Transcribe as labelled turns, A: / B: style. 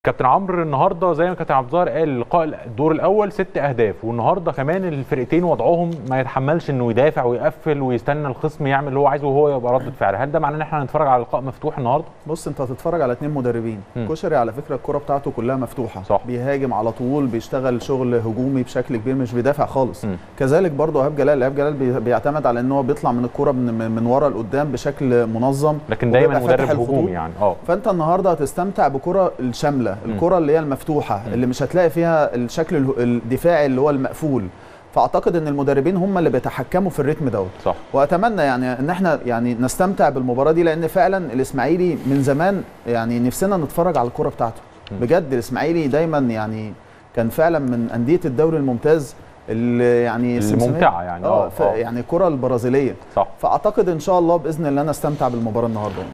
A: كابتن عمرو النهارده زي ما كابتن عبد الظاهر قال لقاء الدور الاول ست اهداف والنهارده كمان الفرقتين وضعهم ما يتحملش انه يدافع ويقفل ويستنى الخصم يعمل اللي هو عايزه وهو يبقى رده فعل هل ده معناه ان احنا هنتفرج على لقاء مفتوح النهارده
B: بص انت هتتفرج على اتنين مدربين
A: مم.
B: كشري على فكره الكره بتاعته كلها مفتوحه
A: صح.
B: بيهاجم على طول بيشتغل شغل هجومي بشكل كبير مش بيدافع خالص
A: مم.
B: كذلك برضه ايهاب جلال ايهاب جلال بي- بيعتمد على ان هو بيطلع من الكره من, من- من ورا لقدام بشكل منظم
A: لكن دايما
B: وبيبقى فاتح
A: مدرب
B: الخطوط.
A: هجومي يعني اه
B: فانت النهارده هتستمتع بكره الشامله
A: مم.
B: الكره اللي هي المفتوحه
A: مم.
B: اللي مش هتلاقي فيها الشكل اله- الدفاعي اللي هو المقفول فاعتقد ان المدربين هم اللي بيتحكموا في الريتم دوت
A: صح
B: واتمنى يعني ان احنا يعني نستمتع بالمباراه دي لان فعلا الاسماعيلي من زمان يعني نفسنا نتفرج على الكره بتاعته
A: م.
B: بجد الاسماعيلي دايما يعني كان فعلا من انديه الدوري الممتاز اللي يعني
A: الممتعة يعني،
B: اه
A: آه،
B: ف-
A: آه.
B: يعني الكره البرازيليه
A: صح
B: فاعتقد ان شاء الله باذن الله نستمتع بالمباراه النهارده